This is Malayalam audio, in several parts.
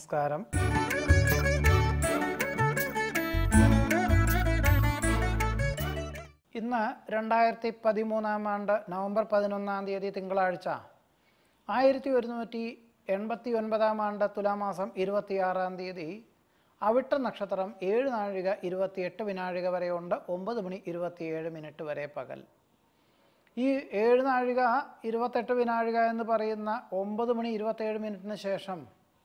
നമസ്കാരം ഇന്ന് രണ്ടായിരത്തി പതിമൂന്നാം ആണ്ട് നവംബർ പതിനൊന്നാം തീയതി തിങ്കളാഴ്ച ആയിരത്തി ഒരുന്നൂറ്റി എൺപത്തി ഒൻപതാം ആണ്ട് തുലാമാസം ഇരുപത്തിയാറാം തീയതി അവിട്ട നക്ഷത്രം ഏഴ് നാഴിക ഇരുപത്തിയെട്ട് വിനാഴിക വരെയുണ്ട് ഒമ്പത് മണി ഇരുപത്തിയേഴ് മിനിറ്റ് വരെ പകൽ ഈ ഏഴ് നാഴിക ഇരുപത്തെട്ട് വിനാഴിക എന്ന് പറയുന്ന ഒമ്പത് മണി ഇരുപത്തേഴ് മിനിറ്റിന് ശേഷം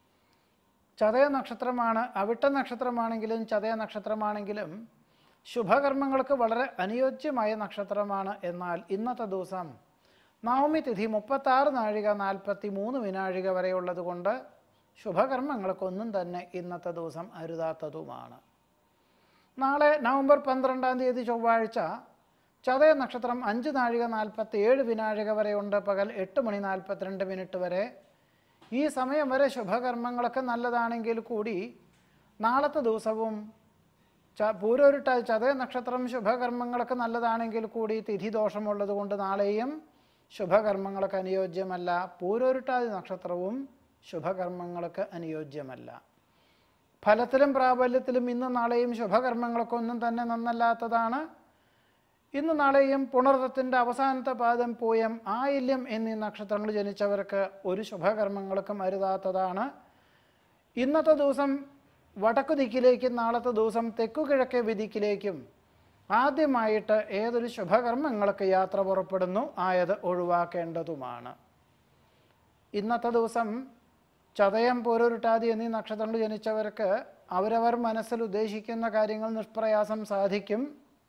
ചതയ നക്ഷത്രമാണ് അവിട്ട നക്ഷത്രമാണെങ്കിലും ചതയ നക്ഷത്രമാണെങ്കിലും ശുഭകർമ്മങ്ങൾക്ക് വളരെ അനുയോജ്യമായ നക്ഷത്രമാണ് എന്നാൽ ഇന്നത്തെ ദിവസം നവമി തിഥി മുപ്പത്താറ് നാഴിക നാൽപ്പത്തി മൂന്ന് വിനാഴിക വരെയുള്ളത് കൊണ്ട് ശുഭകർമ്മങ്ങൾക്കൊന്നും തന്നെ ഇന്നത്തെ ദിവസം അരുതാത്തതുമാണ് നാളെ നവംബർ പന്ത്രണ്ടാം തീയതി ചൊവ്വാഴ്ച ചതയ നക്ഷത്രം അഞ്ച് നാഴിക നാൽപ്പത്തി ഏഴ് വിനാഴിക വരെയുണ്ട് പകൽ എട്ട് മണി നാൽപ്പത്തിരണ്ട് മിനിറ്റ് വരെ ഈ സമയം വരെ ശുഭകർമ്മങ്ങളൊക്കെ നല്ലതാണെങ്കിൽ കൂടി നാളത്തെ ദിവസവും ച പൂരോരുട്ട ചതയ നക്ഷത്രം ശുഭകർമ്മങ്ങളൊക്കെ നല്ലതാണെങ്കിൽ കൂടി തിഥി ദോഷമുള്ളത് കൊണ്ട് നാളെയും ശുഭകർമ്മങ്ങൾക്ക് അനുയോജ്യമല്ല പൂരോരുട്ടാതി നക്ഷത്രവും ശുഭകർമ്മങ്ങൾക്ക് അനുയോജ്യമല്ല ഫലത്തിലും പ്രാബല്യത്തിലും ഇന്നും നാളെയും ശുഭകർമ്മങ്ങൾക്കൊന്നും തന്നെ നന്നല്ലാത്തതാണ് ഇന്ന് നാളെയും പുണർത്തത്തിൻ്റെ അവസാനത്തെ പാദം പൂയം ആയില്യം എന്നീ നക്ഷത്രങ്ങൾ ജനിച്ചവർക്ക് ഒരു ശുഭകർമ്മങ്ങൾക്കും അരുതാത്തതാണ് ഇന്നത്തെ ദിവസം വടക്കു ദിക്കിലേക്കും നാളത്തെ ദിവസം തെക്കു കിഴക്കേ വിധിക്കിലേക്കും ആദ്യമായിട്ട് ഏതൊരു ശുഭകർമ്മങ്ങൾക്ക് യാത്ര പുറപ്പെടുന്നു ആയത് ഒഴിവാക്കേണ്ടതുമാണ് ഇന്നത്തെ ദിവസം ചതയം പോരൊരുട്ടാതി എന്നീ നക്ഷത്രങ്ങൾ ജനിച്ചവർക്ക് അവരവർ മനസ്സിൽ ഉദ്ദേശിക്കുന്ന കാര്യങ്ങൾ നിഷ്പ്രയാസം സാധിക്കും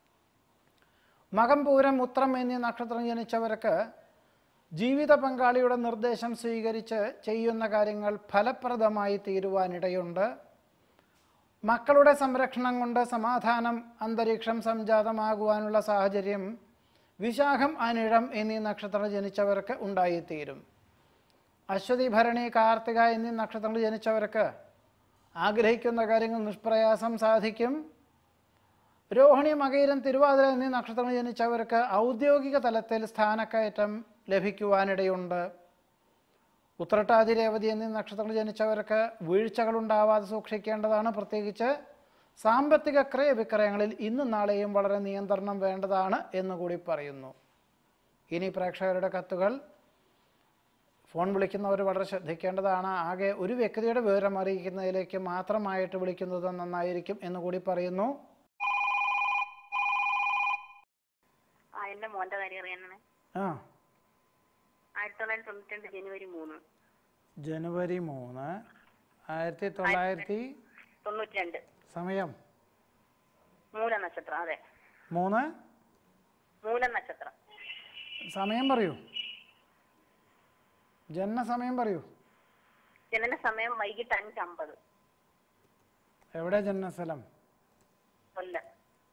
മകം പൂരം ഉത്രം എന്നീ നക്ഷത്രം ജനിച്ചവർക്ക് ജീവിത പങ്കാളിയുടെ നിർദ്ദേശം സ്വീകരിച്ച് ചെയ്യുന്ന കാര്യങ്ങൾ ഫലപ്രദമായി തീരുവാനിടയുണ്ട് മക്കളുടെ സംരക്ഷണം കൊണ്ട് സമാധാനം അന്തരീക്ഷം സംജാതമാകുവാനുള്ള സാഹചര്യം വിശാഖം അനിഴം എന്നീ നക്ഷത്രം ജനിച്ചവർക്ക് ഉണ്ടായിത്തീരും അശ്വതി ഭരണി കാർത്തിക എന്നീ നക്ഷത്രങ്ങൾ ജനിച്ചവർക്ക് ആഗ്രഹിക്കുന്ന കാര്യങ്ങൾ നിഷ്പ്രയാസം സാധിക്കും രോഹിണി മകയിരം തിരുവാതിര എന്നീ നക്ഷത്രങ്ങൾ ജനിച്ചവർക്ക് ഔദ്യോഗിക തലത്തിൽ സ്ഥാനക്കയറ്റം ലഭിക്കുവാനിടയുണ്ട് ഉത്രട്ടാതി രേവതി എന്നീ നക്ഷത്രങ്ങൾ ജനിച്ചവർക്ക് വീഴ്ചകൾ ഉണ്ടാവാതെ സൂക്ഷിക്കേണ്ടതാണ് പ്രത്യേകിച്ച് സാമ്പത്തിക ക്രയവിക്രയങ്ങളിൽ ഇന്നും നാളെയും വളരെ നിയന്ത്രണം വേണ്ടതാണ് എന്നുകൂടി പറയുന്നു ഇനി പ്രേക്ഷകരുടെ കത്തുകൾ ഫോൺ വിളിക്കുന്നവർ വളരെ ശ്രദ്ധിക്കേണ്ടതാണ് ആകെ ഒരു വ്യക്തിയുടെ വിവരം അറിയിക്കുന്നതിലേക്ക് മാത്രമായിട്ട് വിളിക്കുന്നത് നന്നായിരിക്കും എന്നുകൂടി പറയുന്നു ആ എന്റെ മോന്റെ കാര്യം അറിയാനാണ് ആ ആയിരത്തി തൊള്ളായിരത്തി തൊണ്ണൂറ്റി രണ്ട് ജനുവരി മൂന്ന് ജനുവരി മൂന്ന് ആയിരത്തി തൊള്ളായിരത്തി തൊണ്ണൂറ്റി രണ്ട് സമയം മൂല നക്ഷത്രം അതെ മൂന്ന് മൂല നക്ഷത്രം സമയം പറയൂ ജനനസമയം പറയൂ ജനന സമയം വൈകിട്ട് അഞ്ച് അമ്പത് എവിടെ ജനനസ്ഥലം കൊല്ലം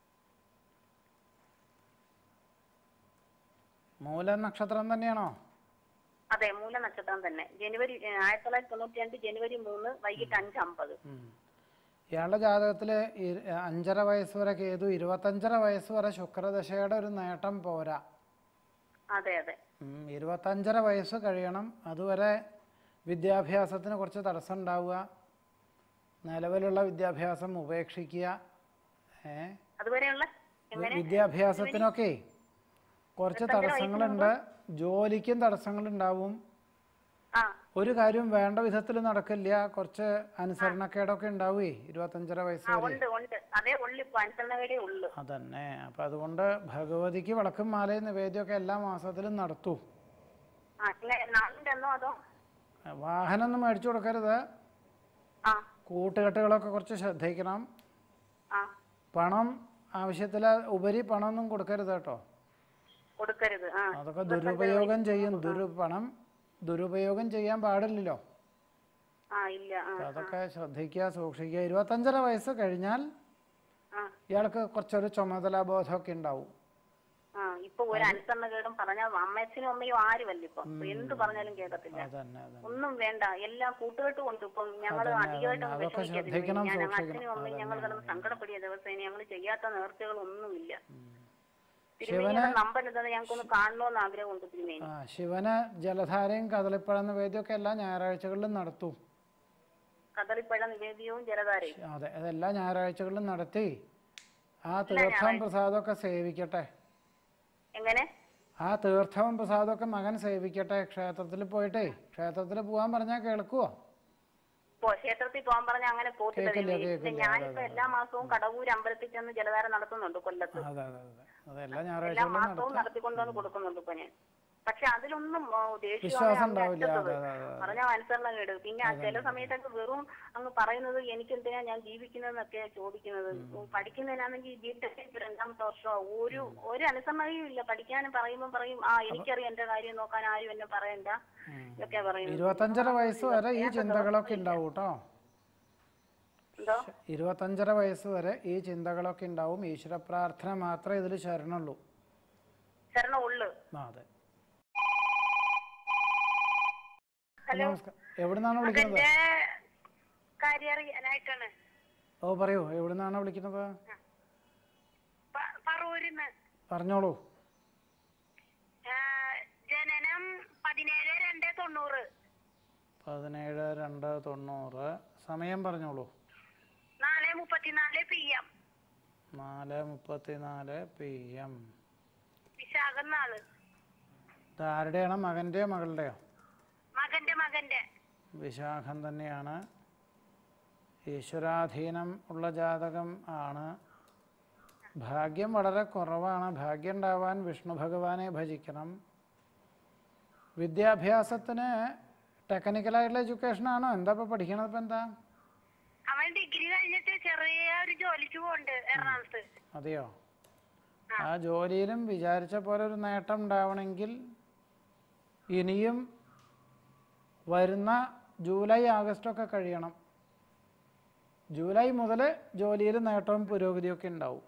മൂല നക്ഷത്രം തന്നെയാണോ അതെ മൂല നക്ഷത്രം തന്നെ ജനുവരി ഏ, ആയിരത്തി തൊള്ളായിരത്തി തൊണ്ണൂറ്റി രണ്ട് ജനുവരി മൂന്ന് വൈകിട്ട് അഞ്ച് അമ്പത് ഉം. ഇയാളുടെ ജാതകത്തിൽ അഞ്ചര വയസ്സ് വരെ കേതു ഇരുപത്തഞ്ചര വയസ്സ് വരെ ശുക്രദശയുടെ ഒരു നേട്ടം പോരാ അതെ അതെ ഉം, ഇരുപത്തഞ്ചര വയസ്സ് കഴിയണം അതുവരെ വിദ്യാഭ്യാസത്തിന് കുറച്ച് തടസ്സം ഉണ്ടാവുക നിലവിലുള്ള വിദ്യാഭ്യാസം ഉപേക്ഷിക്കുക ഏ അതുവരെയുള്ള എങ്ങനെ വിദ്യാഭ്യാസത്തിനൊക്കെ കുറച്ച് തടസ്സങ്ങളുണ്ട് ജോലിക്കും തടസ്സങ്ങളുണ്ടാവും ആ ഒരു കാര്യവും വേണ്ട വിധത്തിൽ നടക്കില്ല കുറച്ച് അനുസരണക്കേടൊക്കെ ഉണ്ടാവുകേ ഇരുപത്തഞ്ചര വയസ്സ് ആ വരെ ഉണ്ട് ഉണ്ട് അതേ ഉള്ളു ഇപ്പൊ അനുസരണകേടേ ഉള്ളു അതന്നെ അപ്പം അതുകൊണ്ട് ഭഗവതിക്ക് വിളക്കും മാലയും നിവേദ്യമൊക്കെ എല്ലാ മാസത്തിലും നടത്തൂ ആ ഇങ്ങനെ നാളിന്റെ എന്നോ അതോ വാഹനം ഒന്നും മേടിച്ചു കൊടുക്കരുത് ആ കൂട്ടുകെട്ടുകളൊക്കെ കുറച്ച് ശ്രദ്ധിക്കണം ആ പണം ആവശ്യത്തിൽ ഉപരി പണമൊന്നും കൊടുക്കരുത് കേട്ടോ കൊടുക്കരുത് ആ അതൊക്കെ ദുരുപയോഗം ചെയ്യും ദുരു പണം ദുരുപയോഗം ചെയ്യാൻ പാടില്ലല്ലോ ആ ഇല്ല ആ അപ്പൊ അതൊക്കെ ശ്രദ്ധിക്കുക സൂക്ഷിക്കുക ഇരുപത്തഞ്ചര വയസ്സ് കഴിഞ്ഞാൽ ആ ഇയാൾക്ക് കുറച്ചൊരു ചുമതലാ ബോധമൊക്കെ ഉണ്ടാവും ആ ഇപ്പൊ ഒരു അനുസരണകേടും പറഞ്ഞാൽ അമ്മച്ചനും അമ്മയും ആരുമല്ല ഇപ്പൊ എന്ത് പറഞ്ഞാലും കേൾക്കത്തില്ല അതന്നെ അതന്നെ ഒന്നും വേണ്ട എല്ലാം കൂട്ടുകെട്ടും ഉണ്ട് ഇപ്പം ഞങ്ങൾ അതന്നെ, അധികമായിട്ട് അതന്നെ. അതൊക്കെ വിഷമിക്കരുത് ശ്രദ്ധിക്കണം, ഞാൻ സൂക്ഷിക്കണം. അച്ഛനും അമ്മയും ഞങ്ങൾ കിടന്ന് സങ്കടപ്പെടിയ ദിവസം ഞങ്ങൾ ചെയ്യാത്ത നേർച്ചകളൊന്നുമില്ല ശിവന് തിരുമേനിയുടെ നമ്പർ എന്താ ഞങ്ങൾക്കൊന്ന് കാണണമെന്ന് ആഗ്രഹമുണ്ട് തിരുമേനി ആ ശിവന് ജലധാരയും കദളിപ്പഴം നിവേദ്യമൊക്കെ എല്ലാ ഞായറാഴ്ചകളിലും നടത്തും കദളിപ്പഴ നിവേദ്യവും ജലധാരയും അതെ അതെല്ലാ ഞായറാഴ്ചകളിലും നടത്തി ആ തീർത്ഥം പ്രസാദമൊക്കെ സേവിക്കട്ടെ എങ്ങനെ ആ തീർത്ഥവും പ്രസാദമൊക്കെ മകൻ സേവിക്കട്ടെ ക്ഷേത്രത്തിൽ പോയിട്ടേ ക്ഷേത്രത്തിൽ പോകാൻ പറഞ്ഞാൽ കേൾക്കുവോ പോ ക്ഷേത്രത്തിൽ പോകാൻ പറഞ്ഞ അങ്ങനെ പോത്തില്ല കേൾക്കില്ല, ദേവി. കേൾക്കില്ല. ഞാനിപ്പോ എല്ലാ മാസവും കടവൂർ അമ്പലത്തിൽ ചെന്ന് ജലധാര നടത്തുന്നുണ്ട് കൊല്ലത്ത് അതെ അതെ അതെ അതെ എല്ലാ എല്ലാ ഞായറാഴ്ചകളിലും മാസവും നടത്താം നടത്തിക്കൊണ്ടുവന്ന് കൊടുക്കുന്നുണ്ട് ഇപ്പൊ ഞാൻ പക്ഷെ അതിലൊന്നും ഓ, ദേഷ്യമാണ് വിശ്വാസം അങ്ങ് ഉണ്ടാവില്ല അറ്റത്തത്. അതെ അതെ അതെ പറഞ്ഞ അനുസരണം കേട് പിന്നെ ആ ചില സമയത്തൊക്കെ വെറും അങ്ങ് പറയുന്നത് എനിക്ക് എന്തിനാ ഞാൻ ജീവിക്കുന്നതെന്നൊക്കെ ചോദിക്കുന്നത് ഉം, പഠിക്കുന്നതിനാണെങ്കിൽ ജീവിതത്തിൽ രണ്ടാമത്തെ വർഷം ഒരു ഒരു അനുസരണയും ഇല്ല പഠിക്കാനും പറയുമ്പോൾ പറയും ആ എനിക്കറിയാം എന്റെ കാര്യം നോക്കാൻ ആരും എന്നെ പറയണ്ട ഉം. ഇതൊക്കെ പറയുന്നത് ഇരുപത്തഞ്ചര വയസ്സ് വരെ ഈ ചിന്തകളൊക്കെ ഉണ്ടാവും കേട്ടോ എന്തോ ഇരുപത്തഞ്ചര വയസ്സ് വരെ ഈ ചിന്തകളൊക്കെ ഉണ്ടാവും ഈശ്വര പ്രാർത്ഥന മാത്രമേ ഇതിൽ ശരണുള്ളൂ ശരണം ഉള്ളു ആ അതെ നമസ്കാരം എവിടുന്നാണ് വിളിക്കുന്നത് എന്റെ കാര്യം അറിയാനായിട്ടാണ് ഓ പറയൂ എവിടുന്നാണ് വിളിക്കുന്നത് പ- പറവൂരിന്ന് പറഞ്ഞോളൂ ആ, ജനനം പതിനേഴ് രണ്ട് തൊണ്ണൂറ് പതിനേഴ് രണ്ട് തൊണ്ണൂറ് സമയം പറഞ്ഞോളൂ നാല് മുപ്പത്തിനാല് പി എം നാല് മുപ്പത്തിനാല് പി എം വിശാഖം നാള് ഇത് ആരുടെയാണ് മകൻ്റെയോ മകളുടെയോ മകന്റെ മകന്റെ വിശാഖം തന്നെയാണ് ഈശ്വരാധീനം ഉള്ള ജാതകം ആണ് ഭാഗ്യം വളരെ കുറവാണ് ഭാഗ്യം ഉണ്ടാവാൻ വിഷ്ണു ഭഗവാനെ ഭജിക്കണം വിദ്യാഭ്യാസത്തിന് ടെക്നിക്കലായിട്ടുള്ള എഡ്യൂക്കേഷനാണോ എന്താ ഇപ്പോൾ പഠിക്കണത് ഇപ്പം എന്താ അവൻ ഡിഗ്രി കഴിഞ്ഞിട്ട് ചെറിയ ഒരു ജോലിക്ക് പോണ്ട് എറണാകുളത്ത് അതെയോ ആ ജോലിയിലും വിചാരിച്ച പോലെ ഒരു നേട്ടം ഉണ്ടാവണമെങ്കിൽ ഇനിയും വരുന്ന ജൂലൈ ആഗസ്റ്റൊക്കെ കഴിയണം ജൂലൈ മുതൽ ജോലിയിൽ നേട്ടവും പുരോഗതിയൊക്കെ ഉണ്ടാവും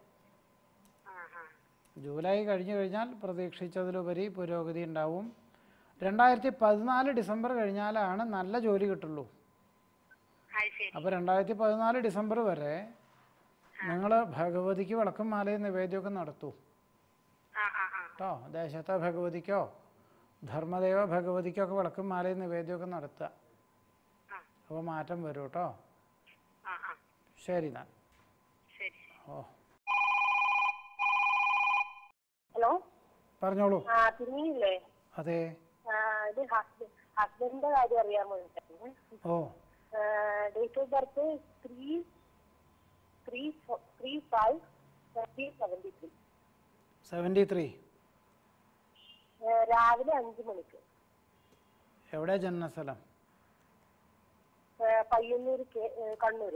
ജൂലൈ കഴിഞ്ഞു കഴിഞ്ഞാൽ പ്രതീക്ഷിച്ചതിലുപരി പുരോഗതി ഉണ്ടാവും രണ്ടായിരത്തി പതിനാല് ഡിസംബർ കഴിഞ്ഞാലാണ് നല്ല ജോലി കിട്ടുള്ളൂ അത് ശരി അപ്പോൾ രണ്ടായിരത്തി പതിനാല് ഡിസംബർ വരെ നിങ്ങൾ ഭഗവതിക്ക് വിളക്കും മാലയും നിവേദ്യമൊക്കെ നടത്തൂ ആ ആ ആ കേട്ടോ ദേശത്തെ ഭഗവതിക്കോ ധർമ്മദേവ ഭഗവതിക്കോ ഒക്കെ വിളക്കും മാലയും നിവേദ്യമൊക്കെ നടത്തുക ആ. അപ്പോൾ മാറ്റം വരും കേട്ടോ ആ ആ ശരി എന്നാൽ ശരി ഓ ഹലോ പറഞ്ഞോളൂ ആ തിരിഞ്ഞില്ലേ അതെ ഇത് ഹസ്ബൻഡിന്റെ കാര്യം അറിയാൻ വേണ്ടിട്ടാണ് ഓ date of birth three three three five thirty seventy three seventy three രാവിലെ അഞ്ച് മണിക്ക് എവിടെ ജന്മസ്ഥലം ഏഹ് പയ്യന്നൂർ കെ- ഏഹ് കണ്ണൂര്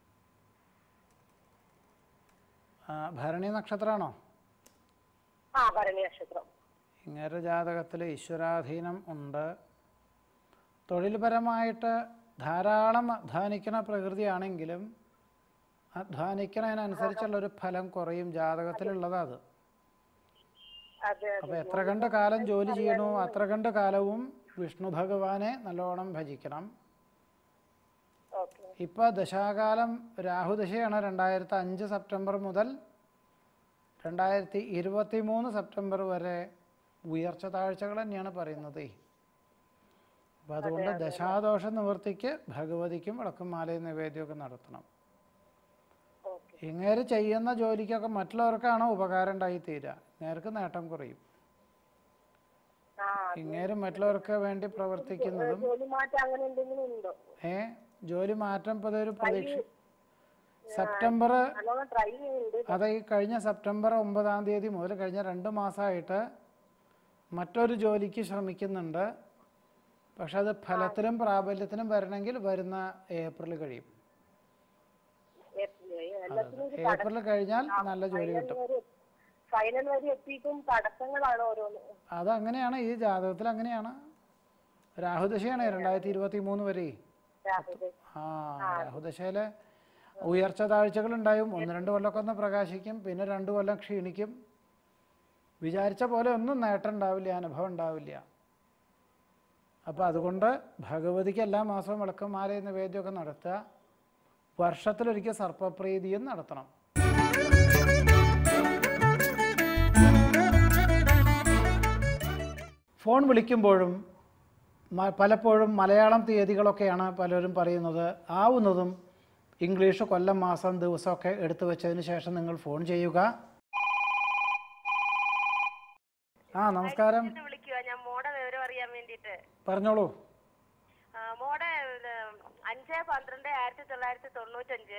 ആ, ഭരണി നക്ഷത്രമാണോ ആ ഭരണി നക്ഷത്രം ഇങ്ങേരുടെ ജാതകത്തിൽ ഈശ്വരാധീനം ഉണ്ട് തൊഴിൽപരമായിട്ട് ധാരാളം അധ്വാനിക്കുന്ന പ്രകൃതിയാണെങ്കിലും അധ്വാനിക്കുന്നതിനനുസരിച്ചുള്ളൊരു ഫലം കുറയും ജാതകത്തിലുള്ളതാ അത് അതെ അപ്പോൾ എത്ര കണ്ട് കാലം ജോലി ചെയ്യണോ അത്ര കണ്ട് കാലവും വിഷ്ണു ഭഗവാനെ നല്ലോണം ഭജിക്കണം ഓക്കെ ഇപ്പോൾ ദശാകാലം രാഹുദശയാണ് രണ്ടായിരത്തി അഞ്ച് സെപ്റ്റംബർ മുതൽ രണ്ടായിരത്തി ഇരുപത്തി മൂന്ന് സെപ്റ്റംബർ വരെ ഉയർച്ച താഴ്ചകൾ തന്നെയാണ് പറയുന്നത് അപ്പോൾ അതുകൊണ്ട് ദശാദോഷ നിവൃത്തിക്ക് ഭഗവതിക്കും വിളക്കും മാലയും നിവേദ്യമൊക്കെ നടത്തണം ഓക്കെ ഇങ്ങേര് ചെയ്യുന്ന ജോലിക്കൊക്കെ മറ്റുള്ളവർക്കാണ് ഉപകാരം ഉണ്ടായി തീരുക നേർക്ക് നേട്ടം കുറയും ആ ഇങ്ങേര് മറ്റുള്ളവർക്ക് വേണ്ടി പ്രവർത്തിക്കുന്നതും ജോലി മാറ്റം അങ്ങനെ എന്തെങ്കിലും ഉണ്ടോ ഏ ജോലി മാറ്റം ഇപ്പോൾ ഒരു പ്രതീക്ഷ സെപ്റ്റംബർ നല്ലോണം ട്രൈ ചെയ്യുന്നുണ്ട് അത് ഈ കഴിഞ്ഞ സെപ്റ്റംബർ ഒമ്പതാം തീയതി മുതൽ കഴിഞ്ഞ രണ്ട് മാസമായിട്ട് മറ്റൊരു ജോലിക്ക് ശ്രമിക്കുന്നുണ്ട് പക്ഷെ അത് ഫലത്തിലും പ്രാബല്യത്തിനും വരണമെങ്കിൽ വരുന്ന ഏപ്രിൽ കഴിയും ഏപ്രിൽ എല്ലാത്തിനും ഒരു ഏപ്രിൽ കഴിഞ്ഞാൽ നല്ല ജോലി കിട്ടും വരെ ഫൈനൽ വരെ എത്തിയിട്ടും തടസ്സങ്ങളാണ് ഓരോന്ന് അതങ്ങനെയാണ് ഈ ജാതകത്തിൽ അങ്ങനെയാണ് രാഹുദശയാണ് രണ്ടായിരത്തി ഇരുപത്തി മൂന്ന് വരെ രാവിലെ ആ രാഹുദശയില് ഉയർച്ച താഴ്ചകൾ ഉണ്ടായും ഒന്ന് രണ്ട് കൊല്ലമൊക്കെ ഒന്ന് പ്രകാശിക്കും പിന്നെ രണ്ട് കൊല്ലം ക്ഷീണിക്കും വിചാരിച്ച പോലെ ഒന്നും നേട്ടം ഉണ്ടാവില്ല അനുഭവം ഉണ്ടാവില്ല അപ്പോൾ അതുകൊണ്ട് ഭഗവതിക്ക് എല്ലാ മാസവും വിളക്കം മാല നിവേദ്യമൊക്കെ നടത്തുക വർഷത്തിലൊരിക്കൽ സർപ്പപ്രീതിയും നടത്തണം ഫോൺ വിളിക്കുമ്പോഴും മ- പലപ്പോഴും മലയാളം തീയതികളൊക്കെയാണ് പലരും പറയുന്നത് ആവുന്നതും ഇംഗ്ലീഷ് കൊല്ലം മാസം ദിവസമൊക്കെ എടുത്തു വെച്ചതിന് ശേഷം നിങ്ങൾ ഫോൺ ചെയ്യുക ആ നമസ്കാരം ഇത് വിളിക്കുക ഞാൻ മോടെ വിവരം അറിയാൻ വേണ്ടിട്ട് പറഞ്ഞോളൂ മോടെ ഇത്, അഞ്ച് പന്ത്രണ്ട് ആയിരത്തി തൊള്ളായിരത്തി തൊണ്ണൂറ്റഞ്ച്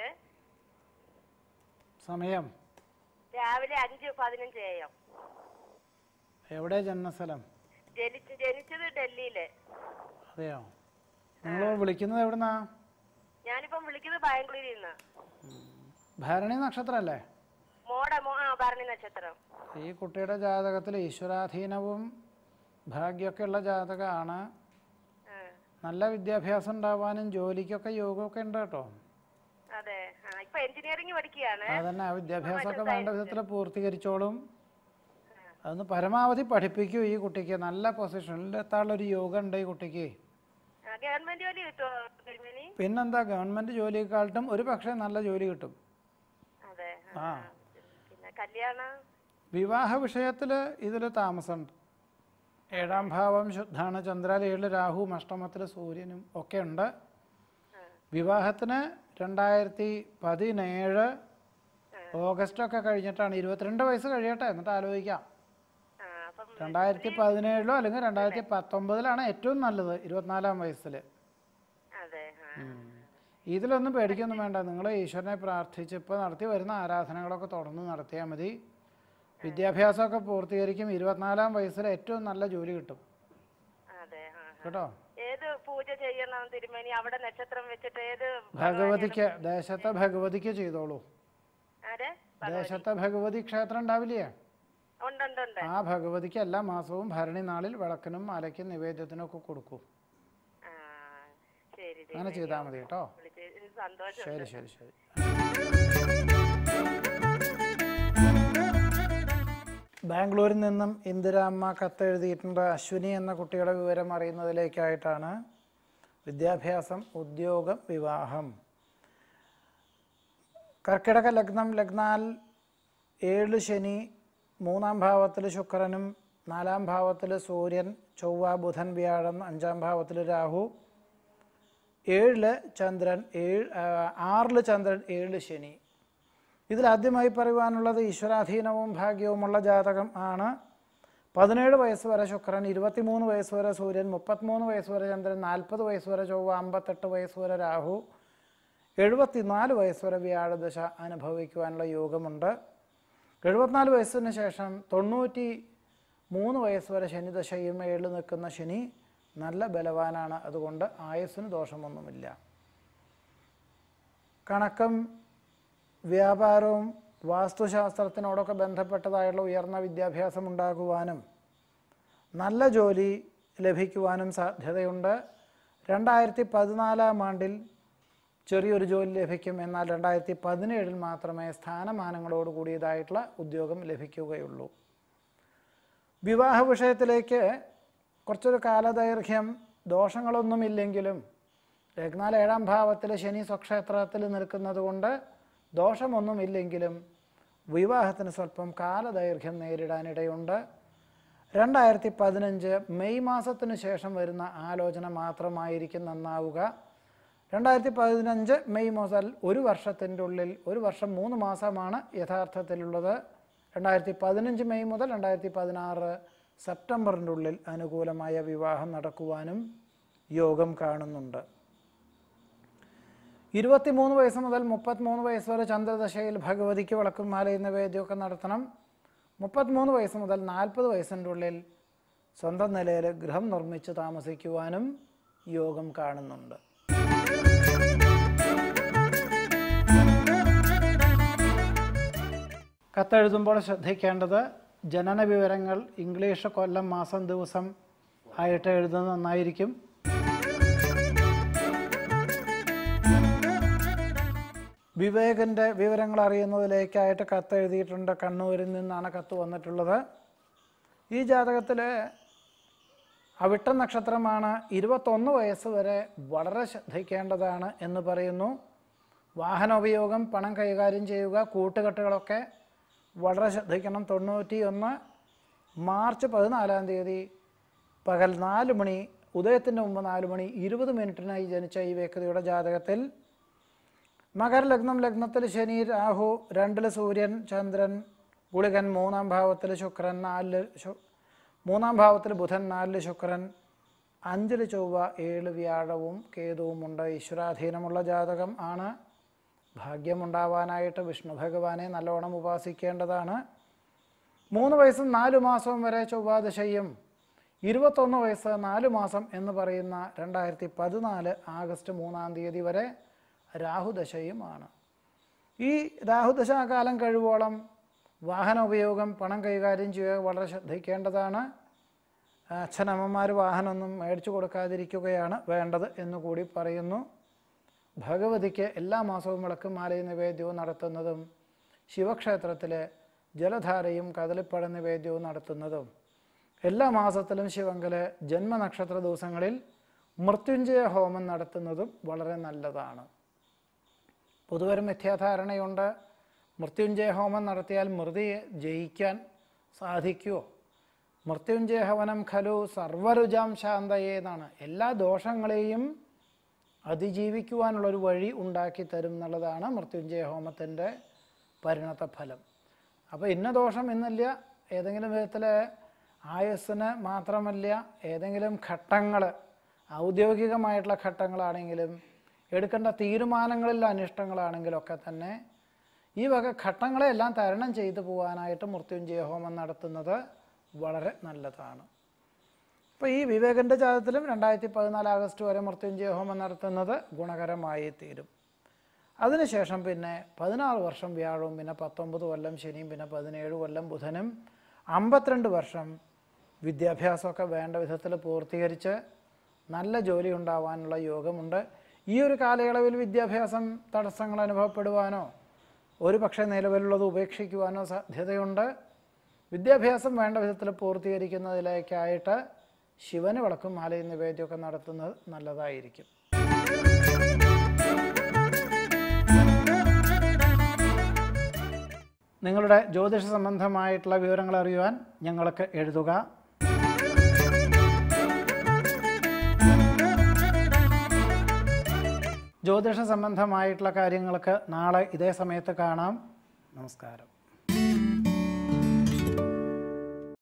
സമയം രാവിലെ അഞ്ച് പതിനഞ്ച് എ എം എവിടെ ജന്മസ്ഥലം ജനിച്ച് ജനിച്ചത് ഡൽഹിയില് അതെയോ നിങ്ങൾ വിളിക്കുന്നത് എവിടുന്നാ ഞാനിപ്പം വിളിക്കുന്നത് ബാംഗ്ലൂരിൽ നിന്ന് ഭരണി നക്ഷത്രമല്ലേ മോടെ മോ ആ ഭരണി നക്ഷത്രം ഈ കുട്ടിയുടെ ജാതകത്തിൽ ഈശ്വരാധീനവും ഭാഗ്യമൊക്കെ ഉള്ള ജാതകമാണ് ആ, നല്ല വിദ്യാഭ്യാസം ഉണ്ടാവാനും ജോലിക്കൊക്കെ യോഗമൊക്കെ ഉണ്ട് കേട്ടോ അതെ ആ ഇപ്പൊ എഞ്ചിനീയറിംഗ് പഠിക്കുകയാണ് അതന്നെ ആ വിദ്യാഭ്യാസമൊക്കെ വേണ്ട വിധത്തിൽ പൂർത്തീകരിച്ചോളും അതൊന്ന് പരമാവധി പഠിപ്പിക്കൂ ഈ കുട്ടിക്ക് നല്ല പൊസിഷനിൽ എത്താനുള്ള ഒരു യോഗം ഉണ്ട് ഈ കുട്ടിക്ക് ആ, ഗവൺമെന്റ് ജോലി കിട്ടുമോ തിരുമേനി പിന്നെന്താ ഗവൺമെൻറ് ജോലിയെക്കാട്ടും ഒരു പക്ഷേ നല്ല ജോലി കിട്ടും അതെ ആ പിന്നെ കല്യാണം വിവാഹ വിഷയത്തിൽ ഇതിൽ താമസമുണ്ട് ഏഴാം ഭാവം ശുദ്ധാണ് ചന്ദ്രൻ ഏഴ് രാഹുവും അഷ്ടമത്തിൽ സൂര്യനും ഒക്കെ ഉണ്ട് വിവാഹത്തിന് രണ്ടായിരത്തി പതിനേഴ് ഓഗസ്റ്റൊക്കെ കഴിഞ്ഞിട്ടാണ് ഇരുപത്തിരണ്ട് വയസ്സ് കഴിയട്ടെ എന്നിട്ട് ആലോചിക്കാം ആ അപ്പം രണ്ടായിരത്തി പതിനേഴിലോ അല്ലെങ്കിൽ രണ്ടായിരത്തി പത്തൊമ്പതിലാണ് ഏറ്റവും നല്ലത് ഇരുപത്തിനാലാം വയസ്സിൽ അതെ ആ ഇതിലൊന്നും പേടിക്കൊന്നും വേണ്ട നിങ്ങൾ ഈശ്വരനെ പ്രാർത്ഥിച്ച് ഇപ്പോൾ നടത്തി വരുന്ന ആരാധനകളൊക്കെ തുടർന്ന് നടത്തിയാൽ മതി വിദ്യാഭ്യാസമൊക്കെ പൂർത്തീകരിക്കും ഇരുപത്തിനാലാം വയസ്സിൽ ഏറ്റവും നല്ല ജോലി കിട്ടും അതെ ആ കേട്ടോ ഏത് പൂജ ചെയ്യണം തിരുമേനി അവിടെ നക്ഷത്രം വെച്ചിട്ട് ഏത് ഭഗവതിക്ക് ദേശത്തെ ഭഗവതിക്ക് ചെയ്തോളൂ ആരെ ദേശത്തെ ഭഗവതി ക്ഷേത്രം ഉണ്ടാവില്ലേ ഉണ്ട് ഉണ്ട് ഉണ്ട് ആ ഭഗവതിക്ക് എല്ലാ മാസവും ഭരണി നാളിൽ വിളക്കിനും മലയ്ക്കും നിവേദ്യത്തിനും ഒക്കെ കൊടുക്കൂ ആ ശരി അങ്ങനെ ചെയ്താൽ മതി കേട്ടോ വിളിച്ച് സന്തോഷം ശരി ശരി ശരി ബാംഗ്ലൂരിൽ നിന്നും ഇന്ദിരാമ്മ കത്തെഴുതിയിട്ടുണ്ട് അശ്വിനി എന്ന കുട്ടിയുടെ വിവരം അറിയുന്നതിലേക്കായിട്ടാണ് വിദ്യാഭ്യാസം ഉദ്യോഗം വിവാഹം കർക്കിടക ലഗ്നം ലഗ്നാൽ ഏഴ് ശനി മൂന്നാം ഭാവത്തിൽ ശുക്രനും നാലാം ഭാവത്തിൽ സൂര്യൻ ചൊവ്വ ബുധൻ വ്യാഴം അഞ്ചാം ഭാവത്തിൽ രാഹു ഏഴില് ചന്ദ്രൻ ഏഴ് ആ, ആറില് ചന്ദ്രൻ ഏഴ് ശനി ഇതിൽ ആദ്യമായി പറയുവാനുള്ളത് ഈശ്വരാധീനവും ഭാഗ്യവുമുള്ള ജാതകം ആണ് പതിനേഴ് വയസ്സ് വരെ ശുക്രൻ ഇരുപത്തിമൂന്ന് വയസ്സ് വരെ സൂര്യൻ മുപ്പത്തിമൂന്ന് വയസ്സ് വരെ ചന്ദ്രൻ നാൽപ്പത് വയസ്സ് വരെ ചൊവ്വ അമ്പത്തെട്ട് വയസ്സ് വരെ രാഹു എഴുപത്തിനാല് വയസ്സ് വരെ വ്യാഴദശ അനുഭവിക്കുവാനുള്ള യോഗമുണ്ട് എഴുപത്തിനാല് വയസ്സിന് ശേഷം തൊണ്ണൂറ്റി മൂന്ന് വയസ്സ് വരെ ശനിദശയും ഏഴ് നിൽക്കുന്ന ശനി നല്ല ബലവാനാണ് അതുകൊണ്ട് ആയുസ്സിന് ദോഷമൊന്നുമില്ല കണക്കും വ്യാപാരവും വാസ്തുശാസ്ത്രത്തിനോടൊക്കെ ബന്ധപ്പെട്ടതായുള്ള ഉയർന്ന വിദ്യാഭ്യാസം ഉണ്ടാകുവാനും നല്ല ജോലി ലഭിക്കുവാനും സാധ്യതയുണ്ട് രണ്ടായിരത്തി പതിനാലാം ആണ്ടിൽ ചെറിയൊരു ജോലി ലഭിക്കും എന്നാൽ രണ്ടായിരത്തി പതിനേഴിൽ മാത്രമേ സ്ഥാനമാനങ്ങളോട് കൂടിയതായിട്ടുള്ള ഉദ്യോഗം ലഭിക്കുകയുള്ളൂ വിവാഹ വിഷയത്തിലേക്ക് കുറച്ചൊരു കാലദൈർഘ്യം ദോഷങ്ങളൊന്നുമില്ലെങ്കിലും ലഗ്നാൽ ഏഴാം ഭാവത്തിൽ ശനി സ്വക്ഷേത്രത്തിൽ നിൽക്കുന്നത് കൊണ്ട് ദോഷമൊന്നുമില്ലെങ്കിലും വിവാഹത്തിന് സ്വല്പം കാലദൈർഘ്യം നേരിടാനിടയുണ്ട് രണ്ടായിരത്തി പതിനഞ്ച് മെയ് മാസത്തിന് ശേഷം വരുന്ന ആലോചന മാത്രമായിരിക്കും നന്നാവുക രണ്ടായിരത്തി പതിനഞ്ച് മെയ് മുതൽ ഒരു വർഷത്തിൻ്റെ ഉള്ളിൽ ഒരു വർഷം മൂന്ന് മാസമാണ് യഥാർത്ഥത്തിലുള്ളത് രണ്ടായിരത്തി പതിനഞ്ച് മെയ് മുതൽ രണ്ടായിരത്തി പതിനാറ് സെപ്റ്റംബറിൻ്റെ ഉള്ളിൽ അനുകൂലമായ വിവാഹം നടക്കുവാനും യോഗം കാണുന്നുണ്ട് ഇരുപത്തിമൂന്ന് വയസ്സ് മുതൽ മുപ്പത്തിമൂന്ന് വയസ്സ് വരെ ചന്ദ്രദശയിൽ ഭഗവതിക്ക് വിളക്കും മാല നിവേദ്യമൊക്കെ നടത്തണം മുപ്പത്തിമൂന്ന് വയസ്സ് മുതൽ നാൽപ്പത് വയസ്സിൻ്റെ ഉള്ളിൽ സ്വന്തം നിലയിൽ ഗൃഹം നിർമ്മിച്ച് താമസിക്കുവാനും യോഗം കാണുന്നുണ്ട് കത്തെഴുതുമ്പോൾ ശ്രദ്ധിക്കേണ്ടത് ജനന വിവരങ്ങൾ ഇംഗ്ലീഷ് കൊല്ലം മാസം ദിവസം ആയിട്ട് എഴുതുന്നത് നന്നായിരിക്കും വിവേകിൻ്റെ വിവരങ്ങൾ അറിയുന്നതിലേക്കായിട്ട് കത്ത് എഴുതിയിട്ടുണ്ട് കണ്ണൂരിൽ നിന്നാണ് കത്ത് വന്നിട്ടുള്ളത് ഈ ജാതകത്തിൽ അവിട്ട നക്ഷത്രമാണ് ഇരുപത്തൊന്ന് വയസ്സ് വരെ വളരെ ശ്രദ്ധിക്കേണ്ടതാണ് എന്ന് പറയുന്നു വാഹനോപയോഗം പണം കൈകാര്യം ചെയ്യുക കൂട്ടുകെട്ടുകളൊക്കെ വളരെ ശ്രദ്ധിക്കണം തൊണ്ണൂറ്റി ഒന്ന് മാർച്ച് പതിനാലാം തീയതി പകൽ നാല് മണി ഉദയത്തിൻ്റെ മുമ്പ് നാല് മണി ഇരുപത് മിനിറ്റിനായി ജനിച്ച ഈ വ്യക്തിയുടെ ജാതകത്തിൽ മകരലഗ്നം ലഗ്നത്തിൽ ശനി രാഹു രണ്ടിൽ സൂര്യൻ ചന്ദ്രൻ ഗുളികൻ മൂന്നാം ഭാവത്തിൽ ശുക്രൻ നാലില് ശു മൂന്നാം ഭാവത്തിൽ ബുധൻ നാലില് ശുക്രൻ അഞ്ചിൽ ചൊവ്വ ഏഴ് വ്യാഴവും കേതുവും ഉണ്ട് ഈശ്വരാധീനമുള്ള ജാതകം ആണ് ഭാഗ്യമുണ്ടാവാനായിട്ട് വിഷ്ണു ഭഗവാനെ നല്ലോണം ഉപാസിക്കേണ്ടതാണ് മൂന്ന് വയസ്സും നാല് മാസവും വരെ ചൊവ്വാദശയും ഇരുപത്തൊന്ന് വയസ്സ് നാല് മാസം എന്ന് പറയുന്ന രണ്ടായിരത്തി പതിനാല് ആഗസ്റ്റ് മൂന്നാം തീയതി വരെ രാഹുദശയുമാണ് ഈ രാഹുദശാകാലം കഴിവോളം വാഹന ഉപയോഗം പണം കൈകാര്യം ചെയ്യുക വളരെ ശ്രദ്ധിക്കേണ്ടതാണ് അച്ഛനമ്മമാർ വാഹനമൊന്നും മേടിച്ചു കൊടുക്കാതിരിക്കുകയാണ് വേണ്ടത് എന്നുകൂടി പറയുന്നു ഭഗവതിക്ക് എല്ലാ മാസവും വിളക്കുമാലയും നിവേദ്യവും നടത്തുന്നതും ശിവക്ഷേത്രത്തിലെ ജലധാരയും കദളിപ്പഴ നിവേദ്യവും നടത്തുന്നതും എല്ലാ മാസത്തിലും ശിവങ്കല് ജന്മനക്ഷത്ര ദിവസങ്ങളിൽ മൃത്യുഞ്ജയ ഹോമം നടത്തുന്നതും വളരെ നല്ലതാണ് പൊതുവരെ മിഥ്യാധാരണയുണ്ട് മൃത്യുഞ്ജയ ഹോമം നടത്തിയാൽ മൃതിയെ ജയിക്കാൻ സാധിക്കുമോ മൃത്യുഞ്ജയ ഹവനം ഖലു സർവരുജാം ശാന്തയെ എന്നാണ് എല്ലാ ദോഷങ്ങളെയും അതിജീവിക്കുവാനുള്ളൊരു വഴി ഉണ്ടാക്കി തരും എന്നുള്ളതാണ് മൃത്യുഞ്ജയ ഹോമത്തിൻ്റെ പരിണത ഫലം അപ്പോൾ ഇന്ന ദോഷം ഇന്നില്ല ഏതെങ്കിലും വിധത്തിൽ ആയുസ്സിന് മാത്രമല്ല ഏതെങ്കിലും ഘട്ടങ്ങൾ ഔദ്യോഗികമായിട്ടുള്ള ഘട്ടങ്ങളാണെങ്കിലും എടുക്കേണ്ട തീരുമാനങ്ങളിൽ അനിഷ്ടങ്ങളാണെങ്കിലും ഒക്കെ തന്നെ ഈ വക ഘട്ടങ്ങളെല്ലാം തരണം ചെയ്തു പോകാനായിട്ട് മൃത്യുഞ്ജയ ഹോമം നടത്തുന്നത് വളരെ നല്ലതാണ് അപ്പോൾ ഈ വിവേകൻ്റെ ജാതത്തിലും രണ്ടായിരത്തി പതിനാല് ആഗസ്റ്റ് വരെ മൃത്യുഞ്ജയ ഹോമം നടത്തുന്നത് ഗുണകരമായി തീരും അതിനുശേഷം പിന്നെ പതിനാറ് വർഷം വ്യാഴവും പിന്നെ പത്തൊമ്പത് കൊല്ലം ശനിയും പിന്നെ പതിനേഴ് കൊല്ലം ബുധനും അമ്പത്തിരണ്ട് വർഷം വിദ്യാഭ്യാസമൊക്കെ വേണ്ട വിധത്തിൽ പൂർത്തീകരിച്ച് നല്ല ജോലി ഉണ്ടാവാനുള്ള യോഗമുണ്ട് ഈ ഒരു കാലയളവിൽ വിദ്യാഭ്യാസം തടസ്സങ്ങൾ അനുഭവപ്പെടുവാനോ ഒരു പക്ഷേ നിലവിലുള്ളത് ഉപേക്ഷിക്കുവാനോ സാധ്യതയുണ്ട് വിദ്യാഭ്യാസം വേണ്ട വിധത്തിൽ പൂർത്തീകരിക്കുന്നതിലേക്കായിട്ട് ശിവന് വിളക്കും മാലയും നിവേദ്യമൊക്കെ നടത്തുന്നത് നല്ലതായിരിക്കും നിങ്ങളുടെ ജ്യോതിഷ സംബന്ധമായിട്ടുള്ള വിവരങ്ങൾ അറിയുവാൻ ഞങ്ങൾക്ക് എഴുതുക ജ്യോതിഷ സംബന്ധമായിട്ടുള്ള കാര്യങ്ങൾക്ക് നാളെ ഇതേ സമയത്ത് കാണാം നമസ്കാരം